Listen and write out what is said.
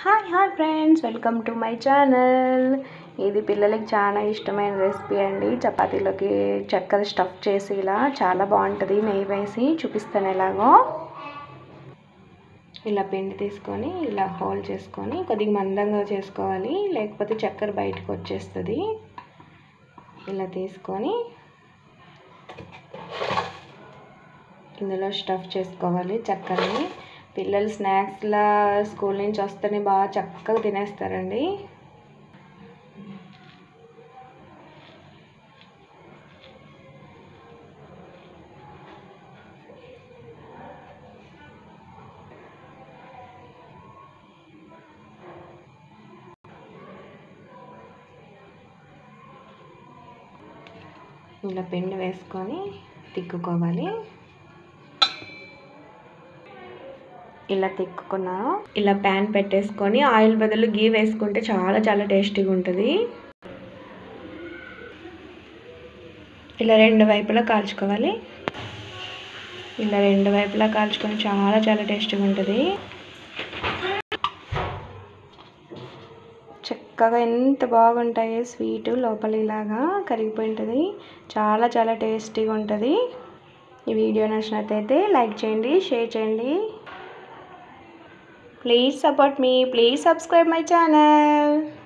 hi hi friends welcome to my channel ఇది పిల్లలకి చాలా ఇష్టమైన రెసిపీ అండి చపాతీలోకి చక్కెర స్టఫ్ చేసి ఇలా చాలా బాగుంటుంది నెయ్యి వేసి చూపిస్తాను ఎలాగో ఇలా పిండి తీసుకొని ఇలా హోల్ చేసుకొని కొద్దిగా మందంగా చేసుకోవాలి లేకపోతే చక్కెర బయటకు వచ్చేస్తుంది ఇలా తీసుకొని ఇందులో స్టఫ్ చేసుకోవాలి చక్కెరని పిల్లలు స్నాక్స్లా స్కూల్ నుంచి వస్తేనే బాగా చక్కగా తినేస్తారండి ఇలా పిండి వేసుకొని తిక్కుకోవాలి ఇలా తిక్కుకున్నాను ఇలా ప్యాన్ పెట్టేసుకొని ఆయిల్ బదులు గీ వేసుకుంటే చాలా చాలా టేస్టీగా ఉంటుంది ఇలా రెండు వైపులా కాల్చుకోవాలి ఇలా రెండు వైపులా కాల్చుకొని చాలా చాలా టేస్టీగా ఉంటుంది చక్కగా ఎంత బాగుంటాయి స్వీట్ లోపల ఇలాగా కరిగిపోయి ఉంటుంది చాలా చాలా టేస్టీగా ఉంటుంది ఈ వీడియో నచ్చినట్టయితే లైక్ చేయండి షేర్ చేయండి ప్లీజ్ సపోర్ట్ మీ ప్లీజ్ సబ్స్క్రైబ్ మై ఛానల్